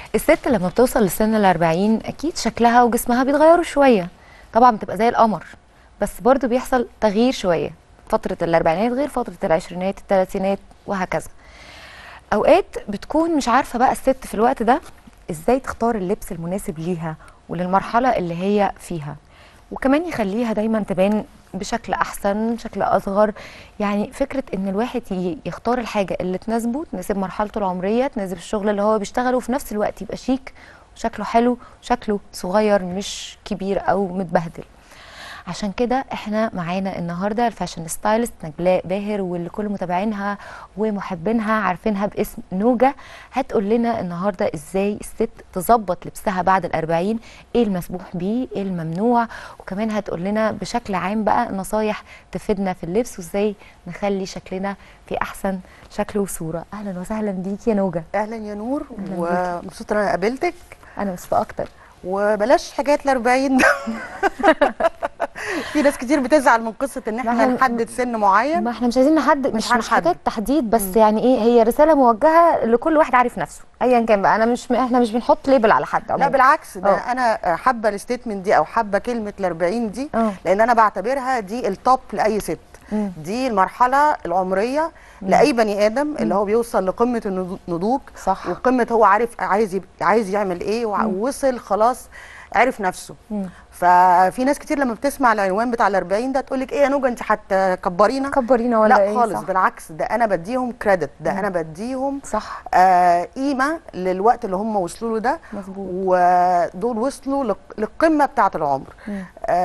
الست لما بتوصل لسن الأربعين أكيد شكلها وجسمها بيتغيروا شوية طبعا بتبقى زي القمر بس برضو بيحصل تغيير شوية فترة الأربعينات غير فترة العشرينات الثلاثينات وهكذا أوقات بتكون مش عارفة بقى الست في الوقت ده إزاي تختار اللبس المناسب ليها وللمرحلة اللي هي فيها وكمان يخليها دايما تبان بشكل احسن شكل اصغر يعني فكره ان الواحد ي- يختار الحاجه اللي تناسبه تناسب مرحلته العمريه تناسب الشغل اللي هو بيشتغله وفي نفس الوقت يبقى شيك وشكله حلو وشكله صغير مش كبير او متبهدل عشان كده احنا معانا النهارده الفاشن ستايلست نجلاء باهر واللي كل متابعينها ومحبينها عارفينها باسم نوجا هتقول لنا النهارده ازاي الست تظبط لبسها بعد الأربعين ايه المسموح بيه ايه الممنوع وكمان هتقول لنا بشكل عام بقى نصايح تفيدنا في اللبس وازاي نخلي شكلنا في احسن شكل وصوره اهلا وسهلا بيكي يا نوجا اهلا يا نور أهلاً ومبسوطه ان انا قابلتك انا مبسوطه اكتر وبلاش حكايه ال 40 ده في ناس كتير بتزعل من قصه ان احنا ما هن- نحدد سن معين ما احنا مش عايزين نحدد مش مش مش هنحدد. حكايه تحديد بس يعني ايه هي رساله موجهه لكل واحد عارف نفسه ايا كان بقى انا مش احنا مش بنحط ليبل على حد لا عموماً. بالعكس ده اه. انا حابه الستيتمنت دي او حابه كلمه ال 40 دي اه. لان انا بعتبرها دي التوب لاي ست مم. دي المرحله العمريه لاي بني ادم اللي هو بيوصل لقمه النضو- النضوج صح. وقمه هو عارف عايز يب- عايز يعمل ايه ووصل خلاص عرف نفسه مم. ففي ناس كتير لما بتسمع العنوان بتاع ال 40 ده تقول لك ايه يا نوجه انت هتكبرينا كبرينا ولا لا ايه خالص صح. بالعكس ده انا بديهم كريدت ده انا بديهم صح آه قيمه للوقت اللي هم وصلوا له ده مظبوط. ودول وصلوا لق- للقمه بتاعه العمر مم.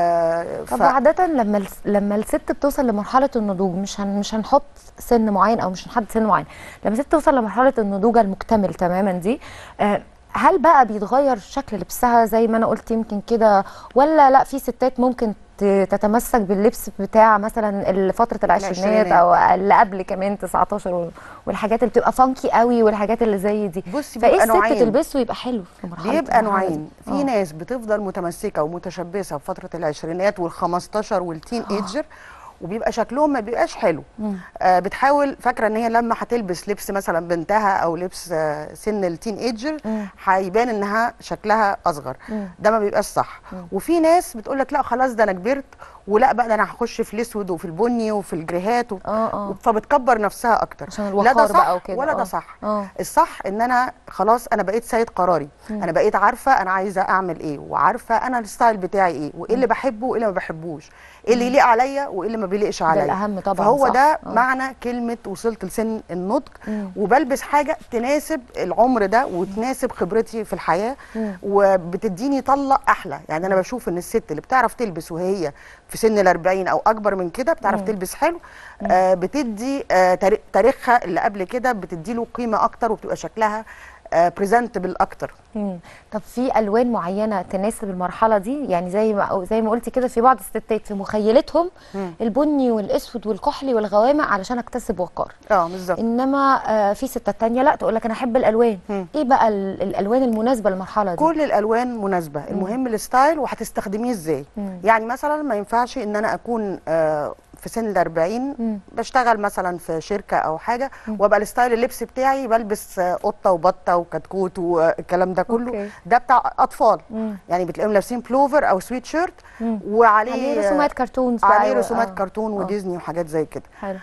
آه طب ف- عادة لما الس- لما الست بتوصل لمرحلة النضوج مش هن مش هنحط سن معين او مش هنحدد سن معين، لما الست توصل لمرحلة النضوج المكتمل تماما دي آه، هل بقى بيتغير شكل لبسها زي ما انا قلت يمكن كده ولا لا في ستات ممكن ت- تتمسك باللبس بتاع مثلا ال- فترة العشرينات العشرينات. او اللي قبل كمان 19 وال- والحاجات اللي بتبقى فانكي قوي والحاجات اللي زي دي بصي فايه بيبقى الست نوعين. تلبسه يبقى حلو في مرحلة بيبقى المرحلة دي؟ نوعين في آه. ناس بتفضل متمسكه ومتشبثه بفتره العشرينات وال15 والتين ايجر وبيبقى شكلهم ما بيبقاش حلو آه بتحاول فاكره ان هي لما هتلبس لبس مثلا بنتها او لبس آه سن التين ايجر مم. هيبان انها شكلها اصغر مم. ده ما بيبقاش صح وفي ناس بتقول لك لا خلاص ده انا كبرت ولا بقى ده انا هخش في الاسود وفي البني وفي الجريهات و... اه اه فبتكبر نفسها اكتر عشان لا الوقار ده صح بقى وكده ولا آه. ده صح اه الصح ان انا خلاص انا بقيت سيد قراري انا بقيت عارفه انا عايزه اعمل ايه وعارفه انا الستايل بتاعي ايه وايه اللي بحبه وايه اللي ما بحبوش ايه اللي يليق عليا وايه اللي ما بيليقش عليا الأهم طبعاً، فهو صح. ده آه. معنى كلمه وصلت لسن النضج مم. وبلبس حاجه تناسب العمر ده وتناسب خبرتي في الحياه مم. وبتديني طله احلى يعني انا بشوف ان الست اللي بتعرف تلبس وهي في سن ال 40 او اكبر من كده بتعرف مم. تلبس حلو آه بتدي آه تاري- تاريخها اللي قبل كده بتدي له قيمه اكتر وبتبقى شكلها بريزنتبل اكتر مم. طب في الوان معينه تناسب المرحله دي يعني زي ما أو زي ما قلتي كده في بعض الستات في مخيلتهم مم. البني والاسود والكحلي والغوامق علشان اكتسب وقار اه بالظبط انما آه في ستات تانية لا تقول لك انا احب الالوان مم. ايه بقى ال- الالوان المناسبه للمرحله دي كل الالوان مناسبه المهم الستايل وهتستخدميه ازاي مم. يعني مثلا ما ينفعش ان انا اكون آه في سن ال 40 مم. بشتغل مثلا في شركه او حاجه وابقى الستايل اللبس بتاعي بلبس آه، قطه وبطه وكتكوت والكلام ده كله أوكي. ده بتاع اطفال مم. يعني بتلاقيهم لابسين بلوفر او سويت شيرت مم. وعليه عليه رسومات كرتونز بقى عليه و- رسومات آه. كرتون آه. وديزني وحاجات زي كده حلو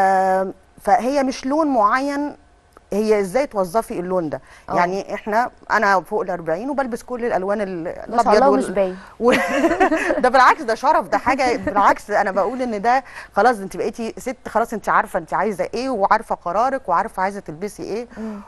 آه فهي مش لون معين هي ازاي توظفي اللون ده آه. يعني احنا انا فوق ال 40 وبلبس كل الالوان ال- ما شاء الله مش باين و... ده بالعكس ده شرف ده حاجه بالعكس انا بقول ان ده خلاص انت بقيتي ست خلاص انت عارفه انت عايزه ايه وعارفه قرارك وعارفه عايزه تلبسي ايه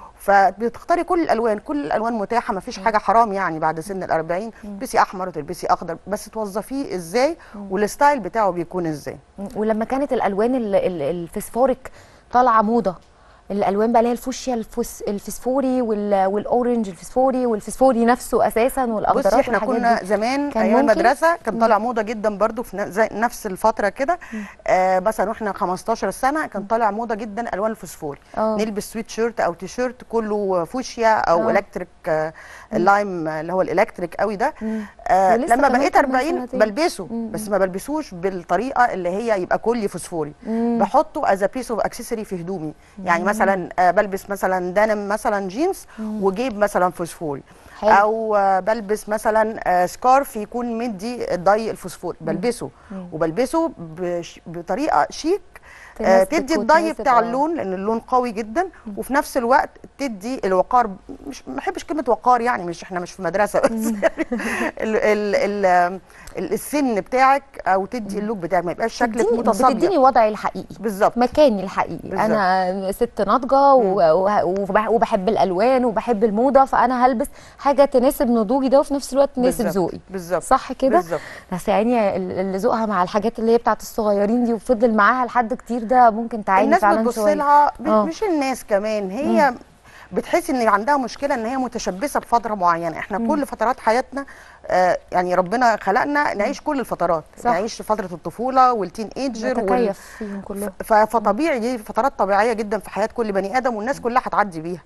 فبتختاري كل الالوان كل الالوان متاحه ما فيش حاجه حرام يعني بعد سن ال 40 تلبسي احمر وتلبسي اخضر بس توظفيه ازاي والستايل بتاعه بيكون ازاي مم. ولما كانت الالوان ال- ال- الفسفوريك طالعه موضه الالوان بقى اللي هي الفوشيا الفس الفسفوري وال- والاورنج الفسفوري والفسفوري نفسه اساسا والاخضرات بصي احنا والحاجات كنا دي. زمان كان ايام ممكن؟ المدرسه كان طالع موضه جدا برضو في ن- زي نفس الفتره كده آه مثلا واحنا 15 سنه كان طالع موضه جدا الوان الفوسفوري آه. نلبس سويت شيرت او تي شيرت كله فوشيا او آه. الكتريك آه اللايم اللي هو الالكتريك قوي ده آه ولسه لما كمان بقيت كمان 40 سنتين. بلبسه مم. بس ما بلبسوش بالطريقه اللي هي يبقى كلي فوسفوري مم. بحطه از بيس اوف اكسسوري في هدومي يعني مثلا آه بلبس مثلا دانم مثلا جينز وجيب مثلا فوسفوري حلو. او آه بلبس مثلا آه سكارف يكون مدي الضي الفوسفوري بلبسه وبلبسه بش بطريقه شيك آه تناسبك تدي الضي وتناسب- بتاع آه. اللون لان اللون قوي جدا وفي نفس الوقت تدي الوقار مش ما بحبش كلمه وقار يعني مش احنا مش في مدرسه بس يعني ال ال ال ال السن بتاعك او تدي اللوك بتاعك ما يبقاش شكلك بتديني, متصابيه بتديني وضعي الحقيقي بالظبط مكاني الحقيقي بالظبط. انا ست ناضجه و- وه- وبح- وبحب الالوان وبحب الموضه فانا هلبس حاجه تناسب نضوجي ده وفي نفس الوقت تناسب بالظبط. ذوقي بالظبط صح كده بالظبط بس يعني ال- اللي ذوقها مع الحاجات اللي هي بتاعت الصغيرين دي وفضل معاها لحد كتير ده ممكن تعاني الناس فعلا بتبص شويه لها ب- آه. مش الناس كمان هي بتحس ان عندها مشكله ان هي متشبثه بفتره معينه احنا كل فترات حياتنا آه يعني ربنا خلقنا نعيش كل الفترات صح. نعيش فتره الطفوله والتين ايجر وال... نتكيف فيهم كلهم ف- فطبيعي دي فترات طبيعيه جدا في حياه كل بني ادم والناس كلها هتعدي بيها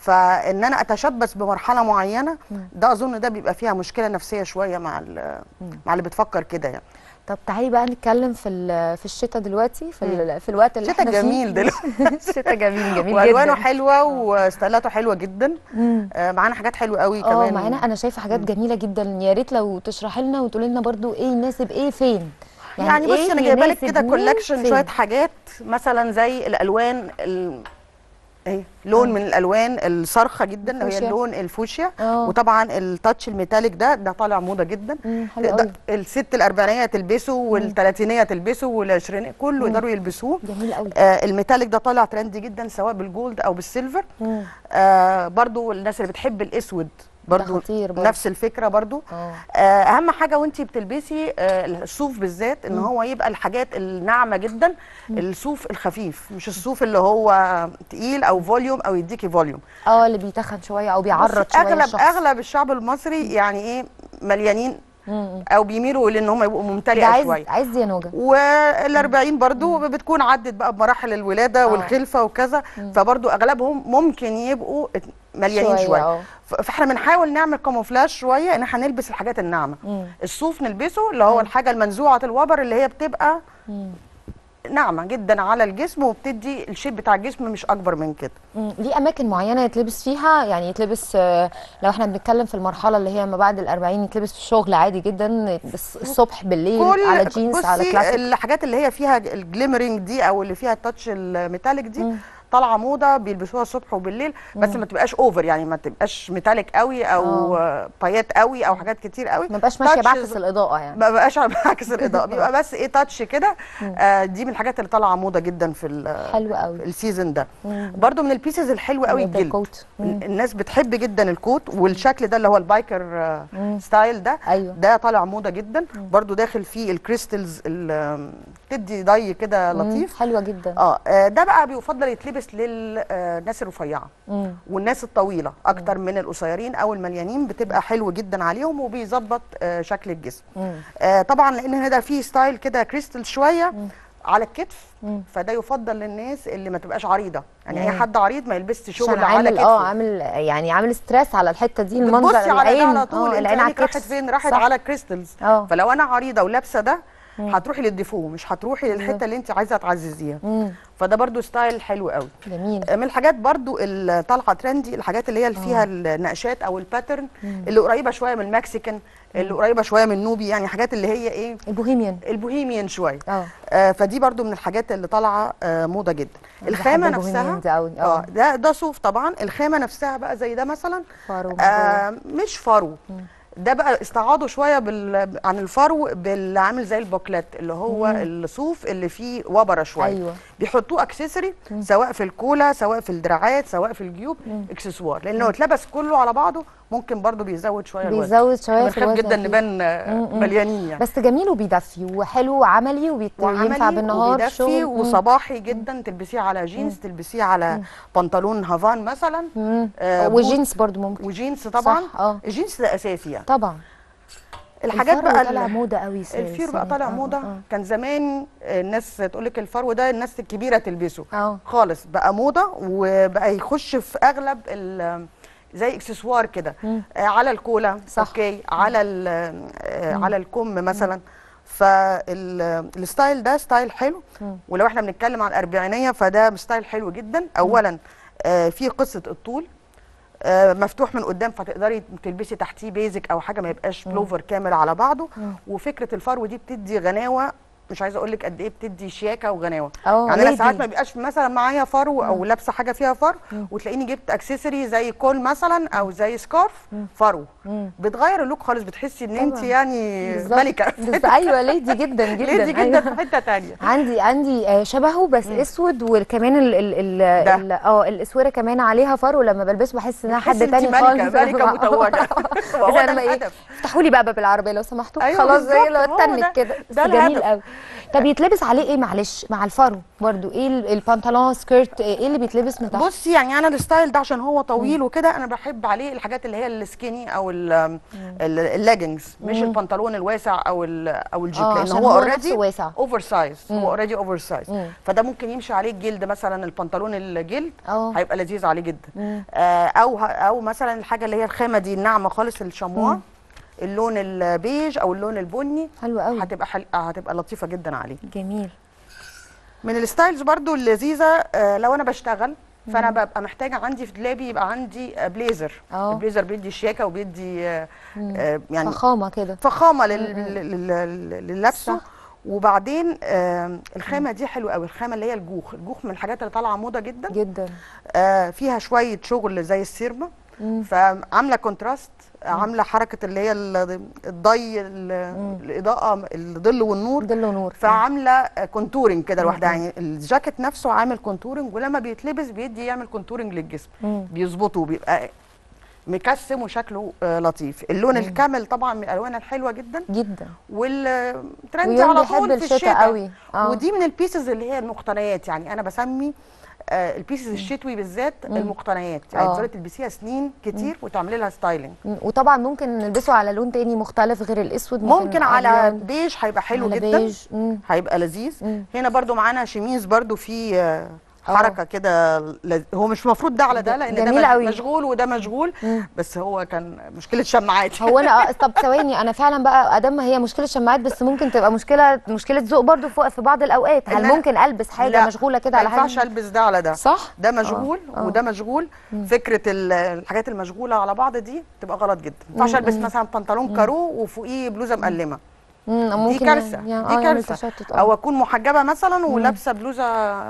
فان انا اتشبث بمرحله معينه ده اظن ده بيبقى فيها مشكله نفسيه شويه مع ال- مع اللي بتفكر كده يعني طب تعالي بقى نتكلم في ال- في الشتاء دلوقتي في ال- في الوقت اللي الشتاء احنا فيه جميل دلوقتي. الشتاء جميل جميل والوانه جدا حلوه وستايلاته حلوه جدا مم. آه معانا حاجات حلوه قوي اه كمان معانا انا شايفه حاجات جميله جدا يا ريت لو تشرحي لنا وتقولي لنا برضو ايه يناسب ايه فين يعني, بصي إيه انا جايبه لك يناسب كده مين كولكشن فين؟ شويه حاجات مثلا زي الالوان ال... اهي لون آه. من الالوان الصارخه جدا اللي هي الفوشيا. اللون الفوشيا اه وطبعا التاتش الميتاليك ده ده طالع موضه جدا مم، حلو ده قوي الست الاربعينيه تلبسه والثلاثينيه تلبسه والعشرينيه كله يقدروا يلبسوه جميل قوي آه الميتاليك ده طالع ترندي جدا سواء بالجولد او بالسيلفر مم. آه برضو الناس اللي بتحب الاسود برضو خطير برضو. نفس الفكره برضو اه آه، اهم حاجه وانتي بتلبسي آه، الصوف بالذات ان هو يبقى الحاجات الناعمه جدا الصوف الخفيف مش الصوف اللي هو تقيل او فوليوم او يديكي فوليوم اه اللي بيتخن شويه او بيعرض بصي، شويه اغلب الشخص. اغلب الشعب المصري يعني ايه مليانين مم. او بيميلوا لان هم يبقوا ده ممتلئه عايز شويه عايز ديانوجا وال40 برضو بتكون عدت بقى بمراحل الولاده آه. والخلفه وكذا فبرضو اغلبهم ممكن يبقوا مليانين شوية، شويه, آه. ف- فاحنا بنحاول نعمل كاموفلاج شويه ان احنا نلبس الحاجات الناعمه مم. الصوف نلبسه اللي هو الحاجه المنزوعه الوبر اللي هي بتبقى مم. ناعمه جدا على الجسم وبتدي الشيب بتاع الجسم مش اكبر من كده مم. ليه اماكن معينه يتلبس فيها يعني يتلبس آه، لو احنا بنتكلم في المرحله اللي هي ما بعد الأربعين يتلبس في الشغل عادي جدا بس الصبح بالليل على جينز على بصي كلاسيك الحاجات اللي هي فيها الجليمرنج دي او اللي فيها التاتش الميتاليك دي مم. طالعه موضه بيلبسوها الصبح وبالليل بس ما تبقاش اوفر يعني ما تبقاش ميتاليك قوي او آه، بايات قوي او حاجات كتير قوي ما بقاش ماشيه touches- بعكس الاضاءه يعني ما بقاش بعكس الاضاءه بيبقى بس ايه تاتش كده آه دي من الحاجات اللي طالعه موضه جدا في ال- حلو قوي السيزون ده مم. برضو من البيسز الحلوه قوي ده الجلد الكوت. مم. ال- الناس بتحب جدا الكوت والشكل ده اللي هو البايكر آه، مم. ستايل ده ايوه ده طالع موضه جدا برضو داخل فيه الكريستلز ال- تدي ضي كده مم. لطيف حلوه جدا اه آه، ده بقى بيفضل يتلبس للناس الرفيعه مم. والناس الطويله اكتر من القصيرين او المليانين بتبقى حلو جدا عليهم وبيظبط آه، شكل الجسم مم. آه، طبعا لان هنا ده فيه ستايل كده كريستال شويه على الكتف مم. فده يفضل للناس اللي ما تبقاش عريضه يعني اي مم. حد عريض ما يلبسش شغل عشان على عامل كتفه اه عامل يعني عامل ستريس على الحته دي المنظر بتبصي على ده العين على طول اه انت العين على عينك راحت الكتف فين راحت صح. على الكريستلز اه فلو انا عريضه ولابسه ده هتروحي للديفو مش هتروحي للحته اللي انت عايزه تعززيها مم. فده برضو ستايل حلو قوي جميل من الحاجات برضو اللي طالعه ترندي الحاجات اللي هي اللي فيها النقشات او الباترن اللي قريبه شويه من المكسيكان اللي قريبه شويه من النوبي يعني حاجات اللي هي ايه البوهيميان البوهيميان شويه اه آه فدي برضو من الحاجات اللي طالعه آه موضه جدا أنا الخامه بحب البوهيميان نفسها دي قوي اه ده ده صوف طبعا الخامه نفسها بقى زي ده مثلا فارو من جوه. آه مش فرو ده بقى استعاضوا شويه بال... عن الفرو بالعامل زي البوكلات اللي هو الصوف اللي فيه وبره شويه ايوه بيحطوه اكسسوري سواء في الكولا سواء في الدراعات سواء في الجيوب اكسسوار لانه اتلبس كله على بعضه ممكن برضو بيزود شويه الوزن بيزود شويه في بنخاف الوزن جدا أكيد. نبان آه، مم. مليانين يعني بس جميل وبيدفي وحلو وعملي وينفع وعملي بالنهار وبيدفي شغل مم. وصباحي جدا تلبسيه على جينز تلبسيه على بنطلون هافان مثلا مم. آه، وجينز برضو ممكن وجينز طبعا صح، اه. الجينز ده اساسي يعني طبعا الحاجات الفرو بقى طالع ال- موضه قوي السنة- الفير بقى السنة طالع دي. موضه اه كان زمان الناس تقول لك الفرو ده الناس الكبيره تلبسه اه خالص بقى موضه وبقى يخش في اغلب ال- زي اكسسوار كده مم. آه على الكولا صح. اوكي على ال- آه على الكم مثلا فالستايل ده ستايل حلو مم. ولو احنا بنتكلم عن الاربعينيه فده ستايل حلو جدا اولا آه في قصه الطول آه مفتوح من قدام فتقدري تلبسي تحتيه بيزك او حاجه ما يبقاش بلوفر كامل على بعضه مم. وفكره الفرو دي بتدي غناوه مش عايزه اقول لك قد ايه بتدي شياكه وغناوه اه يعني انا lady. ساعات ما بيبقاش مثلا معايا فرو او لابسه حاجه فيها فرو وتلاقيني جبت اكسسوري زي كول مثلا او زي سكارف فرو مم. بتغير اللوك خالص بتحسي ان انت طبعاً. يعني بالظبط. ملكه بس ايوه ليدي جدا جدا ليدي جدا أيوة. في حته تانية عندي عندي آه، شبهه بس اسود وكمان ال ال ال ده. ال- اه الاسوره كمان عليها فرو لما بلبسه بحس انها بتحسي حد انت تاني ملكة- خالص ملكة متوجة. بس وهو ده انا بقى ايه الهدف. افتحوا لي بقى باب العربيه لو سمحتوا أيوة خلاص زي بالظبط، لو هو ده. اتنك كده بس ده جميل الهدف. قوي طب يتلبس عليه ايه معلش مع الفرو برضو ايه ال- البنطلون سكيرت ايه اللي بيتلبس من تحت بصي يعني انا الستايل ده عشان هو طويل وكده انا بحب عليه الحاجات اللي هي السكيني او اللاجنجز مش البنطلون الواسع او ال او الجيب آه، لان عشان هو هو اوريدي نفسه واسع. اوفر سايز هو اوريدي اوفر سايز مم. فده ممكن يمشي عليه الجلد مثلا البنطلون الجلد اه. هيبقى لذيذ عليه جدا مم. آه او ه- او مثلا الحاجه اللي هي الخامه دي الناعمه خالص الشموا اللون البيج او اللون البني حلو قوي هتبقى حل... هتبقى لطيفه جدا عليه جميل من الستايلز برضو اللذيذه آه، لو انا بشتغل فانا ببقى محتاجه عندي في دولابي يبقى عندي آه، بليزر اه. البليزر بيدي شياكه وبيدي آه، آه، يعني فخامه كده فخامه لل- لل- لل- لللبسه صح. وبعدين آه، الخامه دي حلوه قوي الخامه اللي هي الجوخ الجوخ من الحاجات اللي طالعه موضه جدا جدا آه، فيها شويه شغل زي السيرما مم. فعامله كونتراست عامله حركه اللي هي ال- الضي ال- الاضاءه الظل والنور ظل ونور فعامله كونتورنج كده لوحدها يعني الجاكيت نفسه عامل كونتورنج ولما بيتلبس بيدي يعمل كونتورنج للجسم مم. بيظبطه بيبقى مكسم وشكله آه، لطيف اللون الكامل طبعا من الالوان الحلوه جدا جدا والترند ويوم على بيحب طول في الشتاء الشتاء قوي. آه. ودي من البيسز اللي هي المقتنيات يعني انا بسمي آه، البيسز الشتوي بالذات المقتنيات يعني آه. تقدري تلبسيها سنين كتير وتعملي لها ستايلنج مم. وطبعا ممكن نلبسه على لون تاني مختلف غير الاسود ممكن على أبيض، بيج هيبقى حلو على جدا بيج. مم. هيبقى لذيذ مم. هنا برضو معانا شميز برضو في آه، حركه كده لذ- هو مش مفروض ده على ده لان ده جميل مش- قوي. مشغول وده مشغول مم. بس هو كان مشكله شماعات هو انا آه، طب ثواني انا فعلا بقى ادام ما هي مشكله شماعات بس ممكن تبقى مشكله مشكله ذوق برضو في في بعض الاوقات هل لا. ممكن البس حاجه لا، مشغوله كده ما على ينفعش حاجه البس ده على ده صح ده مشغول آه. وده مشغول فكره ال- الحاجات المشغوله على بعض دي تبقى غلط جدا ما ينفعش البس مثلا بنطلون كارو وفوقيه بلوزه مقلمه مم. دي ممكن كارثه يعني دي آه، يعمل كارثه تشتت، آه. او اكون محجبه مثلا ولابسه بلوزه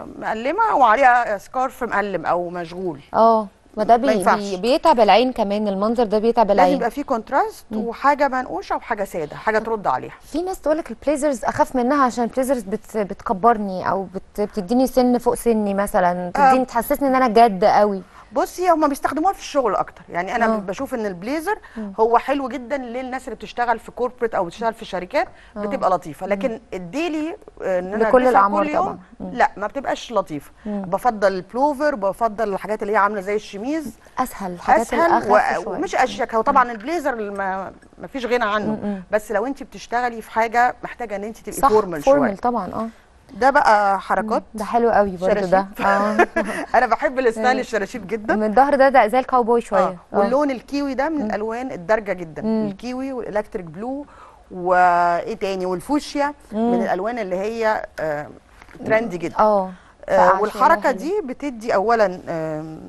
مقلمه وعليها سكارف مقلم او مشغول اه ما ده ما بي ينفعش. بي بيتعب العين كمان المنظر ده بيتعب لازم العين يبقى فيه كونتراست وحاجه منقوشه وحاجه ساده حاجه ترد عليها في ناس تقول لك البليزرز اخاف منها عشان البليزرز بت بتكبرني او بت بتديني سن فوق سني مثلا تديني تحسسني ان انا جد قوي بصي هم بيستخدموها في الشغل اكتر يعني انا آه. بشوف ان البليزر هو حلو جدا للناس اللي بتشتغل في كوربريت او بتشتغل في شركات بتبقى لطيفه لكن الديلي آه، ان انا لكل ألبسها الأعمار كل يوم طبعا. لا ما بتبقاش لطيفه بفضل البلوفر بفضل الحاجات اللي هي عامله زي الشميز اسهل الحاجات اسهل الاخف و... شوية. ومش اشيك هو طبعا البليزر ما ما فيش غنى عنه بس لو انت بتشتغلي في حاجه محتاجه ان انت تبقي صح فورمال شويه فورمال طبعا اه ده بقى حركات ده حلو قوي برضو شراشيب. ده اه انا بحب الستايل الشراشيب جدا من الظهر ده ده زي الكاوبوي شويه اه واللون الكيوي ده من الالوان الدارجه جدا الكيوي والالكتريك بلو وايه تاني والفوشيا من الالوان اللي هي آه ترندي جدا اه آه فعشان والحركه حلو. دي بتدي اولا آم،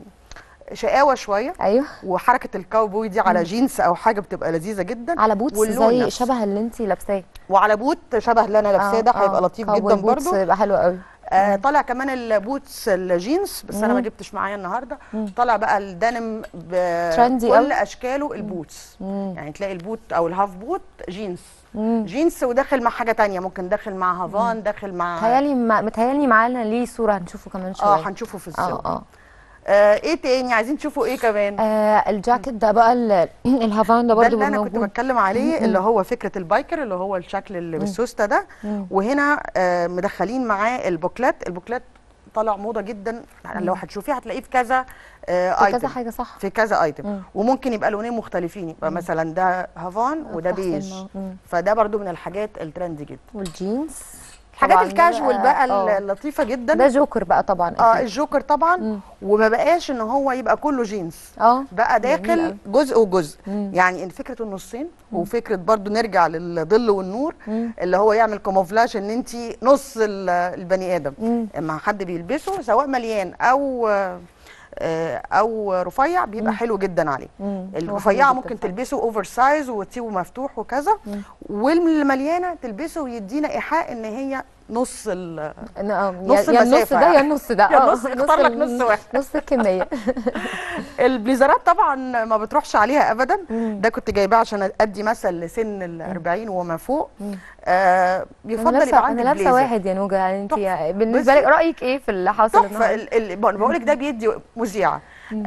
شقاوه شويه ايوه وحركه الكاوبوي دي على جينز او حاجه بتبقى لذيذه جدا على بوتس واللون زي نفسه. شبه اللي انت لابساه وعلا بوت شبه اللي انا لابساه ده آه، هيبقى آه. لطيف كاوبوي جدا بوتس برضو يبقى حلو قوي آه طالع كمان البوتس الجينز بس انا ما جبتش معايا النهارده طالع بقى الدنم ترندي بكل قوي. اشكاله البوتس مم. يعني تلاقي البوت او الهاف بوت جينز مم. جينز وداخل مع حاجه تانية ممكن داخل مع هافان داخل مع متهيألي ما- متهيألي معانا ليه صوره هنشوفه كمان شويه اه هنشوفه في الصور اه اه آه ايه تاني عايزين تشوفوا ايه كمان آه الجاكيت ده بقى ال- الهافان ده ده برضو اللي انا كنت موجود بتكلم عليه اللي هو فكره البايكر اللي هو الشكل اللي بالسوسته ده وهنا آه مدخلين معاه البوكلات البوكلات طالع موضه جدا يعني لو هتشوفيه هتلاقيه في كذا آه في كذا ايتم حاجه صح في كذا ايتم مم. وممكن يبقى لونين مختلفين يبقى مثلا ده هافان وده في بيج أحسن ما- مم. فده برضو من الحاجات الترندي جدا والجينز حاجات طبعاً ده الكاجوال بقى آه. اللطيفه جدا ده جوكر بقى طبعا اه أكيد. الجوكر طبعا مم. وما بقاش ان هو يبقى كله جينز اه بقى جميل داخل أوي. جزء وجزء مم. يعني إن فكره النصين وفكره برضو نرجع للظل والنور مم. اللي هو يعمل كوموفلاج ان انت نص ال- البني ادم مم. اما حد بيلبسه سواء مليان او آه، او رفيع بيبقى حلو جدا عليه مم. هو حلو الرفيعه جداً ممكن فعلاً. تلبسه اوفر سايز وتسيبه مفتوح وكذا مم. والمليانه تلبسه ويدينا ايحاء ان هي نص ال إن- آه، نص يا- يا النص المسافة ده يا يعني. النص ده يا آه، النص، اختار لك ال- نص واحد. نص الكميه البليزرات طبعا ما بتروحش عليها ابدا مم. ده كنت جايباه عشان ادي مثل لسن ال 40 وما فوق مم. آه انا بيفضل لابسه يبقى عندك انا لابسه بليزر. واحد يا نوجا يعني انت تحفة. بالنسبه بصي. لك رايك ايه في اللي حاصل تحفه النهارده؟ ال- ال- بقول لك ده بيدي مذيعه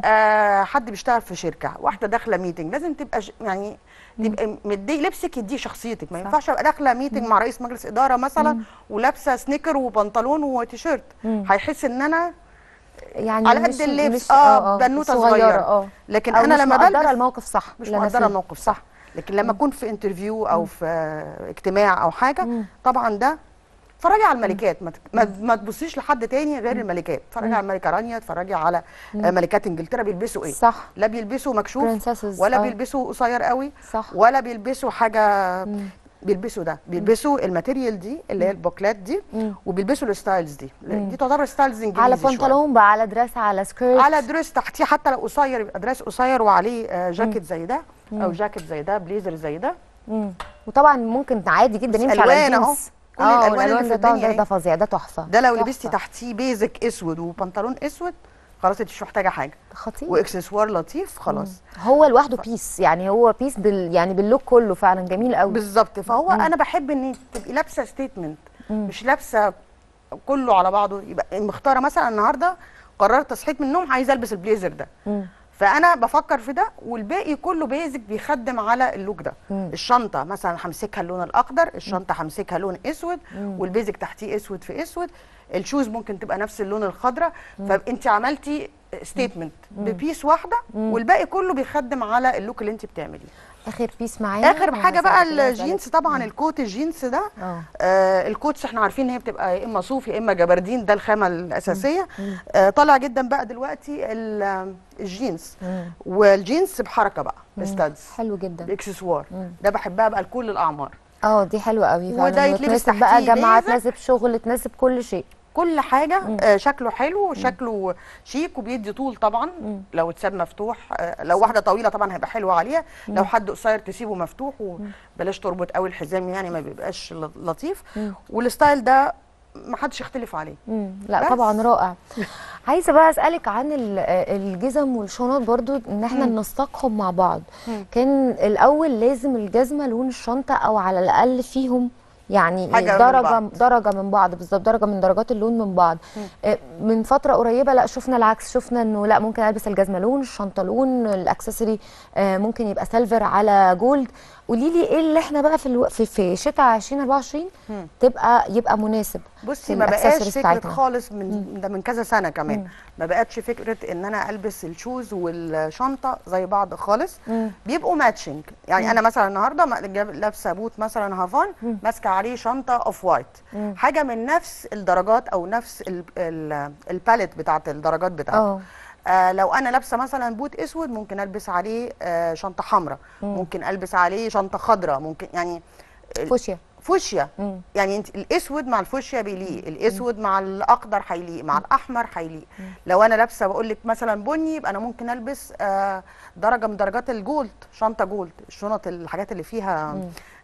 آه حد بيشتغل في شركه واحده داخله ميتنج لازم تبقى ش- يعني تبقى مدي لبسك يديه شخصيتك ما صح. ينفعش ابقى داخله ميتنج مع رئيس مجلس اداره مثلا ولابسه سنيكر وبنطلون وتيشيرت مم. هيحس ان انا يعني على قد مش اللبس، مش آه، بنوتة صغيرة. اه لكن أو انا مش لما مقدره بلبس الموقف صح مش اللي أنا مقدره فيه. الموقف صح لكن لما اكون في انترفيو او في آه، اجتماع او حاجه مم. طبعا ده اتفرجي على الملكات ما ت- ما ما تبصيش لحد تاني غير الملكات اتفرجي على الملكه رانيا اتفرجي على آه، ملكات انجلترا بيلبسوا ايه صح لا بيلبسوا مكشوف princesses، ولا آه. بيلبسوا قصير قوي صح ولا بيلبسوا حاجه مم. بيلبسوا ده بيلبسوا الماتيريال دي اللي هي البوكلات دي مم. وبيلبسوا الستايلز دي مم. دي تعتبر ستايلز انجليزي على شوية. بنطلون بقى على دريس على سكيرت على دريس تحتيه حتى لو قصير يبقى دريس قصير وعليه آه، جاكيت زي ده او جاكيت زي ده بليزر زي ده مم. وطبعا ممكن عادي جدا بس يمشي على ألوان أهو. الجينز كل اه الألوان اللي الالوان في ده طبعا الدنيا ده, أهي. ده فظيع ده تحفه ده لو تحفة. لبستي تحتيه بيزك اسود وبنطلون اسود خلاص انت مش محتاجه حاجه خطير واكسسوار لطيف خلاص هو لوحده بيس يعني هو بيس بال يعني باللوك كله فعلا جميل قوي بالظبط فهو انا بحب ان تبقي لابسه ستيتمنت مش لابسه كله على بعضه يبقى مختاره مثلا النهارده قررت صحيت من النوم عايزه البس البليزر ده مم. فانا بفكر في ده والباقي كله بيزك بيخدم على اللوك ده مم. الشنطه مثلا همسكها اللون الاخضر الشنطه همسكها لون اسود والبيزك تحتيه اسود في اسود الشوز ممكن تبقى نفس اللون الخضراء فانت عملتي ستيتمنت ببيس واحده والباقي كله بيخدم على اللوك اللي انت بتعمليه اخر بيس معانا اخر حاجه بقى وهسألك اللي الجينز طبعا الكوت الجينز ده اه آه الكوتس احنا عارفين ان هي بتبقى يا اما صوف يا اما جبردين ده الخامه الاساسيه آه طالع جدا بقى دلوقتي ال- آه، الجينز مم. والجينز بحركه بقى بستادز حلو جدا باكسسوار ده بحبها بقى لكل الاعمار اه دي حلوه قوي فعلا وده يتلبس وتناسب بقى تحتيه جامعه بيزك. تناسب شغل تناسب كل شيء كل حاجه آه شكله حلو وشكله شيك وبيدي طول طبعا لو اتساب مفتوح آه لو واحده طويله طبعا هيبقى حلو عليها لو حد قصير تسيبه مفتوح وبلاش تربط قوي الحزام يعني ما بيبقاش ل- لطيف والستايل ده ما حدش يختلف عليه مم. لا بس. طبعا رائع عايزه بقى اسالك عن ال- آه، الجزم والشنط برضو ان احنا ننسقهم مع بعض كان الاول لازم الجزمه لون الشنطه او على الاقل فيهم يعني حاجة من درجه بعض. درجه من بعض بالظبط درجه من درجات اللون من بعض آه، من فتره قريبه لا شفنا العكس شفنا انه لا ممكن البس الجزمه لون الشنطه لون الاكسسوري آه، ممكن يبقى سيلفر على جولد قولي لي ايه اللي احنا بقى في الو... في, في شتاء 2024 تبقى يبقى مناسب بصي في ما بقاش الأكسسوارز فكره بتاعتنا. خالص من ده من كذا سنه كمان ما بقتش فكره ان انا البس الشوز والشنطه زي بعض خالص مم. بيبقوا ماتشنج يعني انا مثلا النهارده ما- جاب- لابسه بوت مثلا هافان ماسكه عليه شنطه اوف وايت حاجه من نفس الدرجات او نفس ال- ال- الباليت بتاعت الدرجات بتاعته اه آه لو انا لابسه مثلا بوت اسود ممكن البس عليه آه شنطه حمراء ممكن البس عليه شنطه خضراء ممكن يعني فوشيا فوشيا مم. يعني انت الاسود مع الفوشيا بيليق الاسود مع الاخضر هيليق مع الاحمر هيليق لو انا لابسه بقول لك مثلا بني يبقى انا ممكن البس آه درجه من درجات الجولد شنطه جولد الشنط الحاجات اللي فيها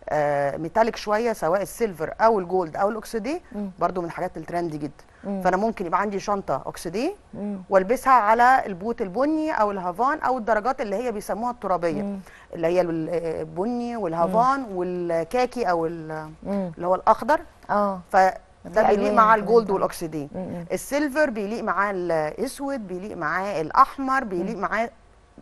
آه ميتاليك شويه سواء السيلفر او الجولد او الاكسديه برضو من الحاجات الترندي جدا فانا ممكن يبقى عندي شنطه اوكسيديه والبسها على البوت البني او الهافان او الدرجات اللي هي بيسموها الترابيه اللي هي ال- البني والهافان والكاكي او ال- مم. اللي هو الاخضر اه فده دي بيليق ألوان مع كمان الجولد طبعا. والاكسيديه مم. السيلفر بيليق معاه الاسود بيليق معاه الاحمر بيليق معاه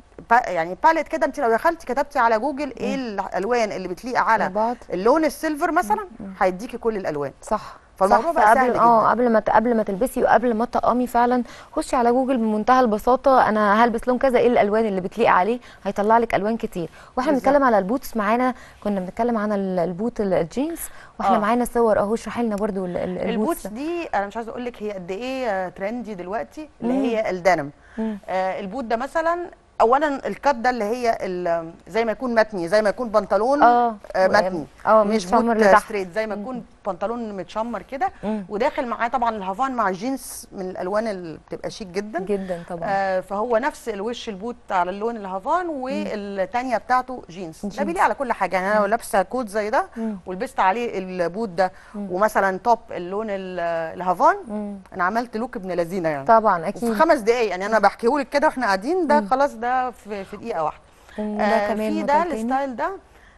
با يعني باليت كده انت لو دخلتي كتبتي على جوجل ايه الالوان اللي بتليق مع على بعض اللون السيلفر مثلا هيديكي كل الالوان صح فالموضوع صح بقى سهل قبل جدا اه قبل ما ت- قبل ما تلبسي وقبل ما تطقمي فعلا خشي على جوجل بمنتهى البساطه انا هلبس لون كذا ايه الالوان اللي بتليق عليه هيطلع لك الوان كتير واحنا بالظبط. بنتكلم على البوتس معانا كنا بنتكلم عن ال- البوت ال- الجينز واحنا آه. معانا صور اهو اشرحي لنا برضو ال- ال- البوتس البوتس دي انا مش عايزه اقول لك هي قد ايه آه، ترندي دلوقتي اللي مم. هي الدنم مم. آه البوت ده مثلا اولا الكات ده اللي هي ال- زي ما يكون متني زي ما يكون بنطلون اه آه متني اه مش متشمر بوت لتحت. ستريت زي ما يكون بنطلون متشمر كده مم. وداخل معاه طبعا الهافان مع الجينز من الالوان اللي بتبقى شيك جدا جدا طبعا آه فهو نفس الوش البوت على اللون الهافان والتانية بتاعته جينز ده جينز. بيليق على كل حاجه يعني انا لو لابسه كوت زي ده مم. ولبست عليه البوت ده ومثلا توب اللون ال- الهافان مم. انا عملت لوك ابن لذينه يعني طبعا وفي اكيد خمس دقايق يعني انا بحكيهولك كده واحنا قاعدين ده خلاص ده في, في دقيقه واحده وده آه كمان في ده موديل تاني. الستايل ده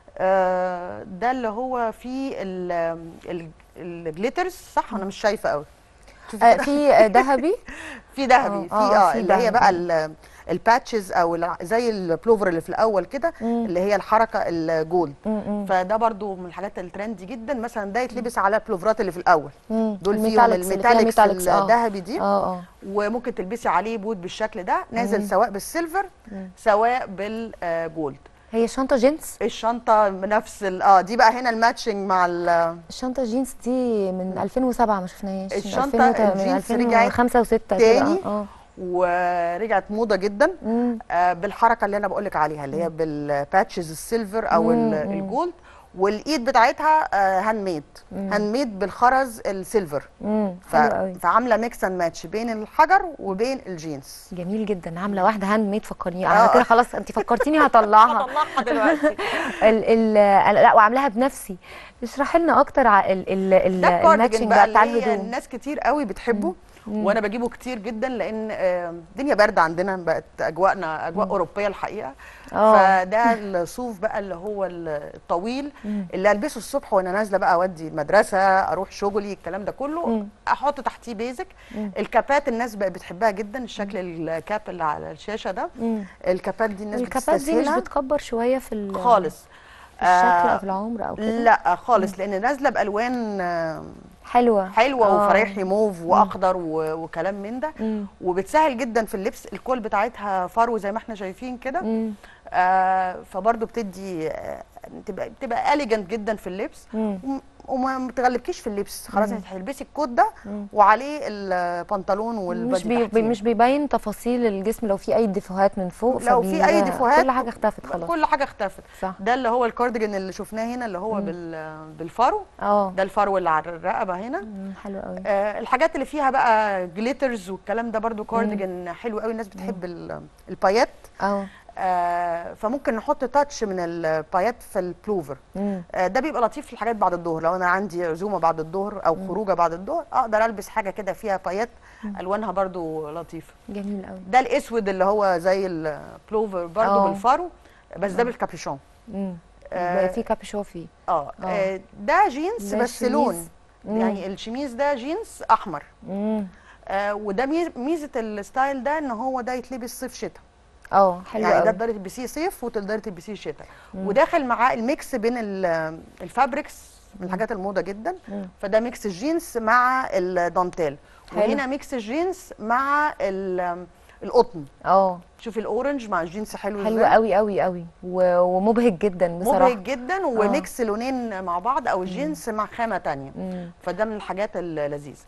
آه ده اللي هو فيه ال- ال- الجليترز صح انا مش شايفه قوي شوفي آه كده. في آه، ذهبي في ذهبي في آه، اه, في اللي هي ذهبي. بقى ال- الباتشز او الع- زي البلوفر اللي في الاول كده مم. اللي هي الحركه الجولد مم، مم. فده برضو من الحاجات الترندي جدا مثلا ده يتلبس على البلوفرات اللي في الاول مم. دول فيهم الميتاليكس اللي فيها الميتاليكس ميتاليكس، آه. الذهبي دي اه اه وممكن تلبسي عليه بوت بالشكل ده نازل سواء بالسيلفر سواء بالجولد هي شنطه جينز الشنطه نفس ال- اه دي بقى هنا الماتشنج مع ال- الشنطه جينز دي من 2007 ما شفناهاش من الشنطة 2000 من الجينز رجعت 2005 و6 كده تاني. اه اه ورجعت موضه جدا مم. آه بالحركه اللي انا بقول لك عليها اللي هي بالباتشز السيلفر او مم، ال- مم. الجولد والايد بتاعتها آه هاند ميد هاند ميد بالخرز السيلفر امم ف... حلو قوي فعامله ميكس اند ماتش بين الحجر وبين الجينز جميل جدا عامله واحده هاند ميد فكرني آه. انا كده خلاص انت فكرتيني هطلعها هطلعها دلوقتي ال ال لا وعاملاها بنفسي اشرحي لنا اكتر على ال ال ال ده الكارديجان الماتشنج بقى بقى بتاع اللي هي الهدوم الناس كتير قوي بتحبه وانا بجيبه كتير جدا لان آه، الدنيا بارده عندنا بقت اجواءنا اجواء اوروبيه الحقيقه آه. فده الصوف بقى اللي هو الطويل اللي البسه الصبح وانا نازله بقى اودي المدرسه اروح شغلي الكلام ده كله احط تحتيه بيزك الكابات الناس بقت بتحبها جدا الشكل الكاب اللي على الشاشه ده مم. الكابات دي الناس الكابات دي مش بتستسهلها بتكبر شويه في ال- خالص في الشكل آه، او في العمر او كده لا خالص لان نازله بالوان آه، حلوه حلوه آه. وفرايحي موف واخضر و- وكلام من ده مم. وبتسهل جدا في اللبس الكول بتاعتها فرو زي ما احنا شايفين كده مم. آه فبرضه بتدي آه بتبقى بتبقى اليجنت جدا في اللبس مم. وم- وما بتغلبكيش في اللبس خلاص انت هتلبسي الكوت ده وعليه البنطلون مش والبادي بي تحتيه. مش بيبين تفاصيل الجسم لو في اي ديفوهات من فوق لو في اي فبي- ديفوهات كل حاجه اختفت خلاص كل حاجه اختفت صح ده اللي هو الكارديجان اللي شفناه هنا اللي هو بال بالفرو اه ده الفرو اللي على الرقبه هنا مم، حلو قوي آه الحاجات اللي فيها بقى جليترز والكلام ده برضو كارديجان حلو قوي الناس بتحب ال- البايات اه آه فممكن نحط تاتش من البايات في البلوفر مم. آه ده بيبقى لطيف في الحاجات بعد الظهر لو انا عندي عزومه بعد الظهر او خروجه بعد الظهر اقدر البس حاجه كده فيها بايات الوانها برضو لطيفه جميل قوي ده الاسود اللي هو زي البلوفر برضو آه. بالفارو بس ده بالكابيشون مم. آه، في كابيشو فيه اه آه. آه، ده جينز ده بس شميز. لون مم. يعني الشميز ده جينز احمر مم. آه وده ميز- ميزه الستايل ده ان هو ده يتلبس صيف شتاء اه حلو يعني ده قوي تقدري تلبسيه صيف وتقدري تلبسيه شتاء وداخل معاه الميكس بين ال- الفابريكس من الحاجات الموضه جدا مم. فده ميكس الجينز مع الدانتيل حلو. وهنا ميكس الجينز مع ال- القطن اه شوفي الاورنج مع الجينز حلو حلو ازاي قوي قوي قوي و- ومبهج جدا بصراحه مبهج جدا وميكس لونين مع بعض او الجينز مع خامه تانية مم. فده من الحاجات اللذيذه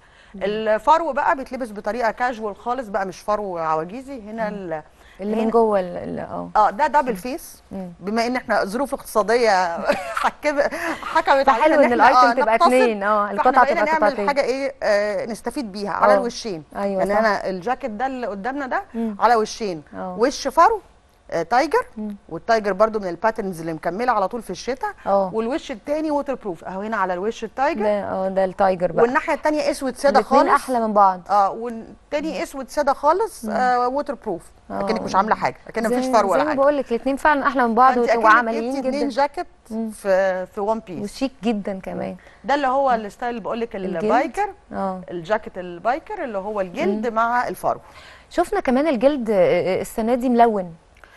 الفرو بقى بيتلبس بطريقه كاجوال خالص بقى مش فرو عواجيزي هنا ال- اللي من هنا- جوه ال- ال- اه اه ده دبل فيس مم. بما ان احنا ظروف اقتصاديه حكم حكمت فحلو علينا ان إحنا، الايتم آه، تبقى نقتصد. اتنين اه فاحنا القطعه بقينا تبقى نعمل قطعتين حاجه ايه آه نستفيد بيها على آه. الوشين ايوه يعني صح انا الجاكيت ده اللي قدامنا ده مم. على وشين اه. وش فرو آه تايجر مم. والتايجر برضو من الباترنز اللي مكمله على طول في الشتاء اه والوش التاني ووتر بروف اهو هنا على الوش التايجر ده اه ده التايجر بقى والناحيه التانيه اسود ساده الاتنين خالص احلى من بعض اه والتاني اسود ساده خالص آه ووتر بروف آه. اكنك مش عامله حاجه اكن زي- مفيش فرو زي ولا ما حاجه بقول لك الاثنين فعلا احلى من بعض فأنت أكنك وعمليين جبتي اتنين جدا جاكيت في في وان بيس وشيك جدا كمان ده اللي هو الستايل اللي بقول لك الجلد. البايكر اه الجاكيت البايكر اللي هو الجلد مع الفرو شفنا كمان الجلد آه، السنه دي ملون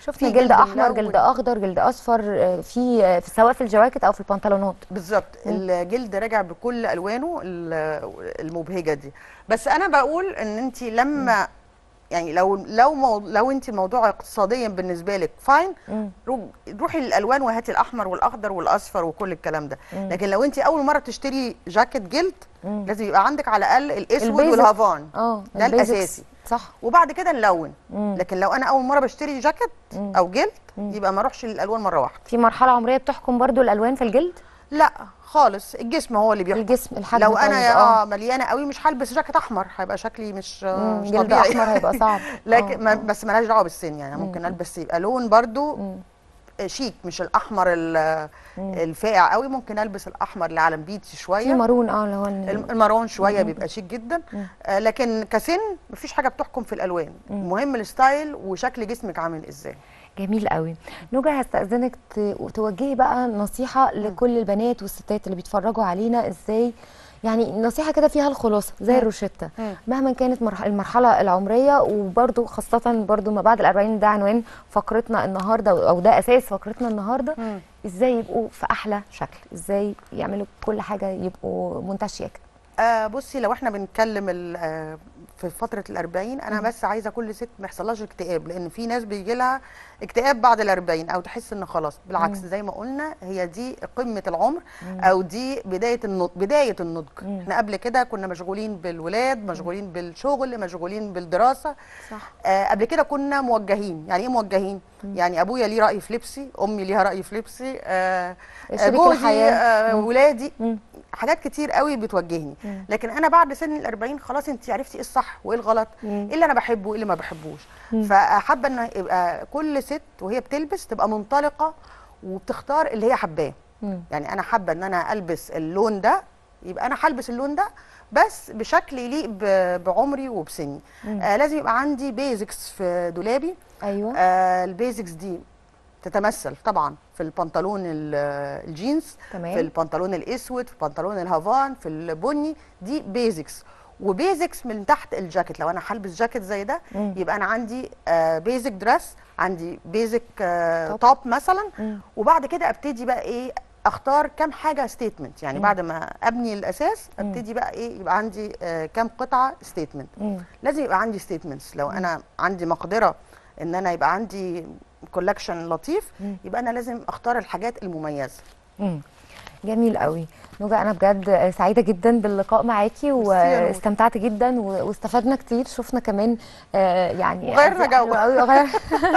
شفنا في جلد جلد احمر ملون. جلد اخضر جلد اصفر آه، في آه، في سواء في الجواكت او في البنطلونات بالظبط الجلد راجع بكل الوانه ال- المبهجه دي بس انا بقول ان انت لما يعني لو لو مو لو انت الموضوع اقتصاديا بالنسبه لك فاين مم. رو- روحي للالوان وهاتي الاحمر والاخضر والاصفر وكل الكلام ده لكن لو انت اول مره تشتري جاكيت جلد مم. لازم يبقى عندك على الاقل الاسود البيزك. والهافان اه ده البيزكس. الاساسي صح وبعد كده نلون مم. لكن لو انا اول مره بشتري جاكيت مم. او جلد يبقى ما اروحش للالوان مره واحده في مرحله عمريه بتحكم برضو الالوان في الجلد لا خالص الجسم هو اللي بيحكم الجسم الحجم لو طيب، انا اه اه مليانه قوي مش هلبس جاكيت احمر هيبقى شكلي مش آه، مم، مش جلد طبيعي احمر هيبقى صعب لكن آه، ما آه. بس ملهاش دعوه بالسن يعني ممكن البس يبقى لون برضو مم. شيك مش الاحمر ال- الفاقع قوي ممكن البس الاحمر اللي على بيتي في شويه مارون اه اللي هو ال- الم- المارون شويه بيبقى شيك جدا آه لكن كسن مفيش حاجه بتحكم في الالوان المهم الستايل وشكل جسمك عامل ازاي جميل قوي نوجا هستأذنك ت- توجهي بقى نصيحة لكل البنات والستات اللي بيتفرجوا علينا ازاي يعني نصيحة كده فيها الخلاصة زي الروشتة مم. مهما كانت مرح- المرحلة العمرية وبرضو خاصة برضو ما بعد الأربعين ده عنوان فقرتنا النهاردة أو ده أساس فقرتنا النهاردة مم. ازاي يبقوا في أحلى شكل ازاي يعملوا كل حاجة يبقوا منتهى الشياكة آه بصي لو احنا بنتكلم ال- آه في فتره الأربعين انا بس عايزه كل ست ما يحصلهاش اكتئاب لان في ناس بيجي لها اكتئاب بعد الأربعين او تحس ان خلاص بالعكس زي ما قلنا هي دي قمه العمر او دي بدايه النضج بدايه النضج احنا قبل كده كنا مشغولين بالولاد مشغولين بالشغل مشغولين بالدراسه صح آه قبل كده كنا موجهين يعني ايه موجهين يعني ابويا ليه راي في لبسي امي ليها راي في لبسي آه آه، شريك جوزي الحياة. آه مم. ولادي مم. حاجات كتير قوي بتوجهني مم. لكن انا بعد سن ال40 خلاص انت عرفتي ايه الصح وايه الغلط مم. ايه اللي انا بحبه وايه اللي ما بحبوش مم. فحابه ان يبقى كل ست وهي بتلبس تبقى منطلقه وبتختار اللي هي حباه مم. يعني انا حابه ان انا البس اللون ده يبقى انا هلبس اللون ده بس بشكل يليق ب- بعمري وبسني مم. آه لازم يبقى عندي بيزكس في دولابي ايوه آه البيزكس دي تتمثل طبعا في البنطلون ال- الجينز تمام. في البنطلون الاسود في البنطلون الهافان في البني دي بيزكس وبيزكس من تحت الجاكيت لو انا هلبس جاكيت زي ده مم. يبقى انا عندي آه بيزك دريس عندي بيزك آه توب. توب مثلا مم. وبعد كده ابتدي بقى ايه اختار كام حاجه ستيتمنت يعني بعد ما ابني الاساس ابتدي بقى ايه يبقى عندي آه كام قطعه ستيتمنت مم. لازم يبقى عندي ستيتمنتس لو انا عندي مقدره ان انا يبقى عندي كولكشن لطيف مم. يبقى انا لازم اختار الحاجات المميزه مم. جميل قوي نوجا انا بجد سعيده جدا باللقاء معاكي يا نور. واستمتعت جدا و- واستفدنا كتير شفنا كمان آه، يعني وغيرنا أزياء جو. حلوة قوي وغير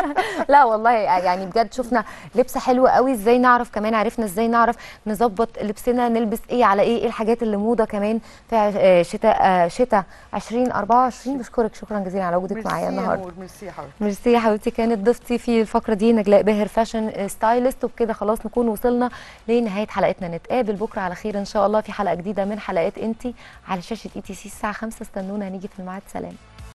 لا والله يعني بجد شفنا لبس حلو قوي ازاي نعرف كمان عرفنا ازاي نعرف نظبط لبسنا نلبس ايه على ايه ايه الحاجات اللي موضه كمان في آه، شتاء آه، شتاء 2024 بشكرك شكرا جزيلا على وجودك معايا ميرسي يا النهارده نور، ميرسي يا حبيبتي ميرسي يا حبيبتي كانت ضيفتي في الفقره دي نجلاء باهر فاشن ستايلست وبكده خلاص نكون وصلنا لنهايه حلقتنا نتقابل بكره على خير ان شاء الله في حلقه جديده من حلقات انتي على شاشه اي تي سي الساعه 5 استنونا هنيجي في الميعاد سلام